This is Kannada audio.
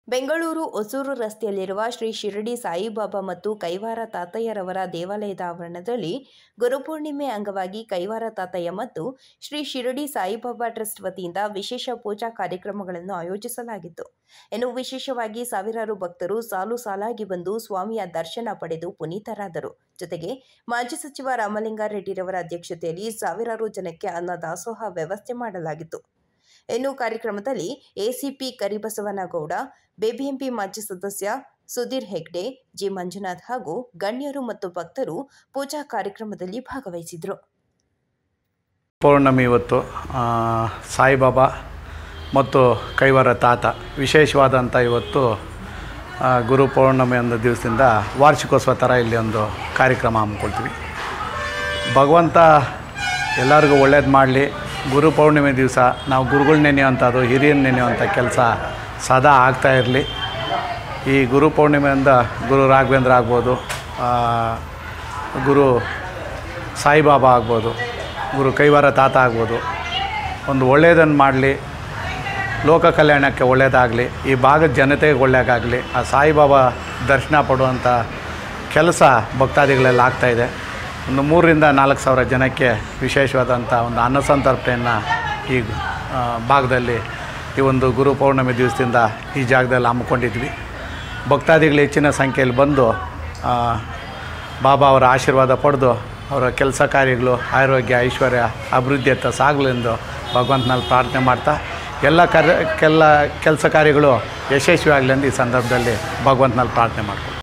ಬೆಂಗಳೂರು ಹೊಸೂರು ರಸ್ತೆಯಲ್ಲಿರುವ ಶ್ರೀ ಶಿರಡಿ ಸಾಯಿಬಾಬಾ ಮತ್ತು ಕೈವಾರ ತಾತಯ್ಯರವರ ದೇವಾಲಯದ ಆವರಣದಲ್ಲಿ ಗುರುಪೂರ್ಣಿಮೆ ಅಂಗವಾಗಿ ಕೈವಾರ ತಾತಯ್ಯ ಮತ್ತು ಶ್ರೀ ಶಿರಡಿ ಸಾಯಿಬಾಬಾ ಟ್ರಸ್ಟ್ ವತಿಯಿಂದ ವಿಶೇಷ ಪೂಜಾ ಕಾರ್ಯಕ್ರಮಗಳನ್ನು ಆಯೋಜಿಸಲಾಗಿತ್ತು ಇನ್ನು ವಿಶೇಷವಾಗಿ ಸಾವಿರಾರು ಭಕ್ತರು ಸಾಲು ಸಾಲಾಗಿ ಬಂದು ಸ್ವಾಮಿಯ ದರ್ಶನ ಪಡೆದು ಪುನೀತರಾದರು ಜೊತೆಗೆ ಮಾಜಿ ಸಚಿವ ರಾಮಲಿಂಗಾರೆಡ್ಡಿರವರ ಅಧ್ಯಕ್ಷತೆಯಲ್ಲಿ ಸಾವಿರಾರು ಜನಕ್ಕೆ ಅನ್ನ ದಾಸೋಹ ವ್ಯವಸ್ಥೆ ಮಾಡಲಾಗಿತ್ತು ಇನ್ನು ಕಾರ್ಯಕ್ರಮದಲ್ಲಿ ಎಸಿಪಿ ಕರಿಬಸವನಗೌಡ ಬಿಬಿಎಂಪಿ ಮಾಜಿ ಸದಸ್ಯ ಸುಧೀರ್ ಹೆಗ್ಡೆ ಜಿ ಮಂಜುನಾಥ್ ಹಾಗೂ ಗಣ್ಯರು ಮತ್ತು ಭಕ್ತರು ಪೂಜಾ ಕಾರ್ಯಕ್ರಮದಲ್ಲಿ ಭಾಗವಹಿಸಿದರು ಪೌರ್ಣಮಿ ಇವತ್ತು ಆ, ಸಾಯಿಬಾಬಾ ಮತ್ತು ಕೈವಾರ ತಾತ ವಿಶೇಷವಾದಂಥ ಇವತ್ತು ಆ, ಗುರು ಪೌರ್ಣಮಿ ಒಂದು ದಿವಸದಿಂದ ವಾರ್ಷಿಕೋತ್ಸವ ಥರ ಇಲ್ಲಿ ಒಂದು ಕಾರ್ಯಕ್ರಮ ಹಮ್ಮಿಕೊಳ್ತೀವಿ ಭಗವಂತ ಎಲ್ಲರಿಗೂ ಒಳ್ಳೇದು ಮಾಡಲಿ ಗುರು ಪೌರ್ಣಿಮೆ ದಿವಸ ನಾವು ಗುರುಗಳು ನೆನೆಯುವಂಥದ್ದು ಹಿರಿಯರು ನೆನೆಯುವಂಥ ಕೆಲಸ ಸದಾ ಆಗ್ತಾ ಇರಲಿ ಈ ಗುರು ಪೌರ್ಣಿಮೆಯಿಂದ ಗುರು ರಾಘವೇಂದ್ರ ಆಗ್ಬೋದು ಆ, ಗುರು ಸಾಯಿಬಾಬಾ ಆಗ್ಬೋದು ಗುರು ಕೈವಾರ ತಾತ ಆಗ್ಬೋದು ಒಂದು ಒಳ್ಳೆಯದನ್ನು ಮಾಡಲಿ ಲೋಕ ಕಲ್ಯಾಣಕ್ಕೆ ಒಳ್ಳೆಯದಾಗಲಿ ಈ ಭಾಗದ ಜನತೆಗೆ ಒಳ್ಳೆಯದಾಗಲಿ ಆ ಸಾಯಿಬಾಬಾ ದರ್ಶನ ಪಡುವಂಥ ಕೆಲಸ ಭಕ್ತಾದಿಗಳೆಲ್ಲ ಆಗ್ತಾಯಿದೆ ಒಂದು ಮೂರರಿಂದ ನಾಲ್ಕು ಸಾವಿರ ಜನಕ್ಕೆ ವಿಶೇಷವಾದಂಥ ಒಂದು ಅನ್ನಸಂತರ್ಪಣೆಯನ್ನು ಈ ಆ, ಭಾಗದಲ್ಲಿ ಈ ಒಂದು ಗುರು ಪೌರ್ಣಮಿ ದಿವಸದಿಂದ ಈ ಜಾಗದಲ್ಲಿ ಹಮ್ಮಿಕೊಂಡಿದ್ವಿ ಭಕ್ತಾದಿಗಳು ಹೆಚ್ಚಿನ ಸಂಖ್ಯೆಯಲ್ಲಿ ಬಂದು ಆ, ಬಾಬಾ ಅವರ ಆಶೀರ್ವಾದ ಪಡೆದು ಅವರ ಕೆಲಸ ಕಾರ್ಯಗಳು ಆರೋಗ್ಯ ಐಶ್ವರ್ಯ ಅಭಿವೃದ್ಧಿಯತ್ತ ಸಾಗಲೆಂದು ಭಗವಂತನಲ್ಲಿ ಪ್ರಾರ್ಥನೆ ಮಾಡ್ತಾ ಎಲ್ಲ ಕಾರ್ಯ ಕೆಲ ಕೆಲಸ ಕಾರ್ಯಗಳು ಯಶಸ್ವಿ ಆಗಲಿ ಎಂದು ಈ ಸಂದರ್ಭದಲ್ಲಿ ಭಗವಂತನಲ್ಲಿ ಪ್ರಾರ್ಥನೆ ಮಾಡ್ತೀನಿ